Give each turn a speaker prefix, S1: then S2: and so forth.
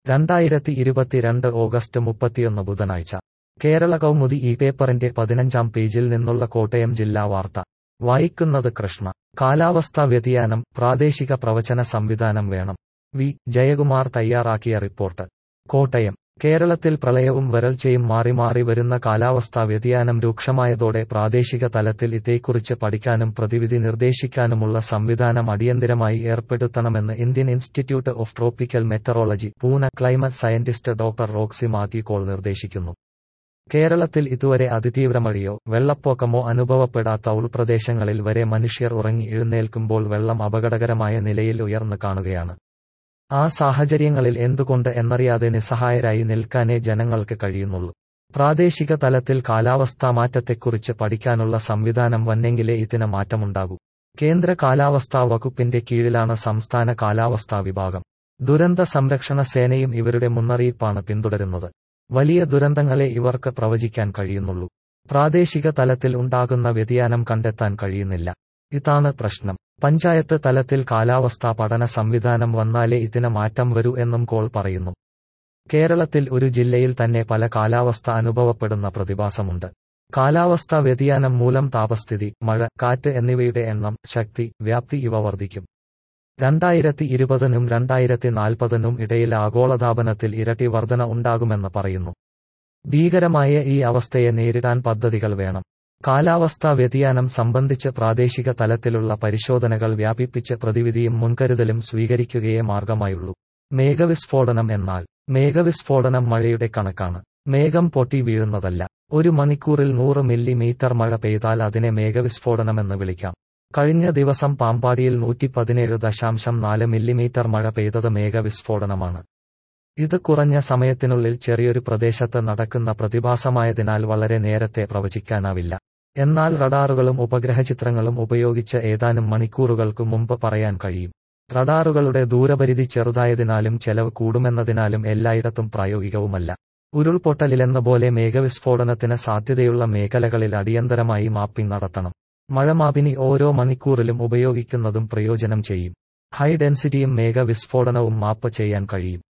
S1: രണ്ടായിരത്തി ഇരുപത്തിരണ്ട് ഓഗസ്റ്റ് മുപ്പത്തിയൊന്ന് ബുധനാഴ്ച കേരള കൗമുദി ഈ പേപ്പറിന്റെ പതിനഞ്ചാം പേജിൽ നിന്നുള്ള കോട്ടയം ജില്ലാ വാർത്ത വായിക്കുന്നത് കൃഷ്ണ കാലാവസ്ഥാ വ്യതിയാനം പ്രാദേശിക പ്രവചന സംവിധാനം വേണം വി ജയകുമാർ തയ്യാറാക്കിയ റിപ്പോർട്ട് കോട്ടയം കേരളത്തിൽ പ്രളയവും വരൾച്ചയും മാറി മാറി വരുന്ന കാലാവസ്ഥാ വ്യതിയാനം രൂക്ഷമായതോടെ പ്രാദേശിക തലത്തിൽ ഇതേക്കുറിച്ച് പഠിക്കാനും പ്രതിവിധി നിർദ്ദേശിക്കാനുമുള്ള സംവിധാനം അടിയന്തിരമായി ഏർപ്പെടുത്തണമെന്ന് Indian institute of tropical meteorology Pune climate scientist doctor Roxy Mathew Koll നിർദ്ദേശിക്കുന്നു കേരളത്തിൽ ഇതുവരെ അതിതീവ്രമഴയോ വെള്ളപ്പൊക്കമോ അനുഭവപ്പെടാത്ത ഉൾപ്രദേശങ്ങളിൽ വരെ മനുഷ്യർ ഉറങ്ങി എഴുന്നേൽക്കുമ്പോൾ വെള്ളം അപകടകരമായ നിലയിൽ ഉയർന്നു കാണുകയാണ് ആ സാഹചര്യങ്ങളിൽ എന്തുകൊണ്ട് എന്നറിയാതെ നിസ്സഹായരായി നിൽക്കാനേ ജനങ്ങൾക്ക് കഴിയുന്നുള്ളൂ പ്രാദേശിക തലത്തിൽ കാലാവസ്ഥാ മാറ്റത്തെക്കുറിച്ച് പഠിക്കാനുള്ള സംവിധാനം വന്നെങ്കിലേ ഇതിന് മാറ്റമുണ്ടാകൂ കേന്ദ്ര കാലാവസ്ഥാ വകുപ്പിന്റെ കീഴിലാണ് സംസ്ഥാന കാലാവസ്ഥാ വിഭാഗം ദുരന്ത സംരക്ഷണ സേനയും ഇവരുടെ മുന്നറിയിപ്പാണ് പിന്തുടരുന്നത് വലിയ ദുരന്തങ്ങളെ ഇവർക്ക് പ്രവചിക്കാൻ കഴിയുന്നുള്ളൂ പ്രാദേശിക തലത്തിൽ ഉണ്ടാകുന്ന വ്യതിയാനം കണ്ടെത്താൻ കഴിയുന്നില്ല ഇതാണ് പ്രശ്നം പഞ്ചായത്ത് തലത്തിൽ കാലാവസ്ഥാ പഠന സംവിധാനം വന്നാലേ ഇതിന് മാറ്റം വരൂ എന്നും കോൾ പറയുന്നു കേരളത്തിൽ ഒരു ജില്ലയിൽ തന്നെ പല കാലാവസ്ഥ അനുഭവപ്പെടുന്ന പ്രതിഭാസമുണ്ട് കാലാവസ്ഥാ വ്യതിയാനം മൂലം താപസ്ഥിതി മഴ കാറ്റ് എന്നിവയുടെ എണ്ണം ശക്തി വ്യാപ്തി ഇവ വർദ്ധിക്കും രണ്ടായിരത്തി ഇരുപതിനും രണ്ടായിരത്തി നാൽപ്പതിനും ഇടയിൽ ആഗോളതാപനത്തിൽ ഇരട്ടി വർധന ഉണ്ടാകുമെന്ന് പറയുന്നു ഭീകരമായ ഈ അവസ്ഥയെ നേരിടാൻ പദ്ധതികൾ വേണം കാലാവസ്ഥാ വ്യതിയാനം സംബന്ധിച്ച് പ്രാദേശിക തലത്തിലുള്ള പരിശോധനകൾ വ്യാപിപ്പിച്ച് പ്രതിവിധിയും മുൻകരുതലും സ്വീകരിക്കുകയേ മാർഗമായുള്ളൂ മേഘവിസ്ഫോടനം എന്നാൽ മേഘവിസ്ഫോടനം മഴയുടെ കണക്കാണ് മേഘം പൊട്ടി വീഴുന്നതല്ല ഒരു മണിക്കൂറിൽ നൂറ് മില്ലിമീറ്റർ മഴ പെയ്താൽ അതിനെ മേഘവിസ്ഫോടനമെന്ന് വിളിക്കാം കഴിഞ്ഞ ദിവസം പാമ്പാടിയിൽ നൂറ്റി പതിനേഴ് ദശാംശം നാല് മില്ലിമീറ്റർ മഴ പെയ്തത് മേഘവിസ്ഫോടനമാണ് ഇത് കുറഞ്ഞ സമയത്തിനുള്ളിൽ ചെറിയൊരു പ്രദേശത്ത് നടക്കുന്ന പ്രതിഭാസമായതിനാൽ വളരെ നേരത്തെ പ്രവചിക്കാനാവില്ല എന്നാൽ റഡാറുകളും ഉപഗ്രഹചിത്രങ്ങളും ഉപയോഗിച്ച് ഏതാനും മണിക്കൂറുകൾക്കു മുമ്പ് പറയാൻ കഴിയും റഡാറുകളുടെ ദൂരപരിധി ചെറുതായതിനാലും ചെലവ് കൂടുമെന്നതിനാലും എല്ലായിടത്തും പ്രായോഗികവുമല്ല ഉരുൾപൊട്ടലിലെന്ന പോലെ മേഘവിസ്ഫോടനത്തിന് സാധ്യതയുള്ള മേഖലകളിൽ അടിയന്തരമായി മാപ്പിംഗ് നടത്തണം മഴമാപിനി ഓരോ മണിക്കൂറിലും ഉപയോഗിക്കുന്നതും പ്രയോജനം ചെയ്യും ഹൈ ഡെൻസിറ്റിയും മേഘവിസ്ഫോടനവും മാപ്പ് ചെയ്യാൻ കഴിയും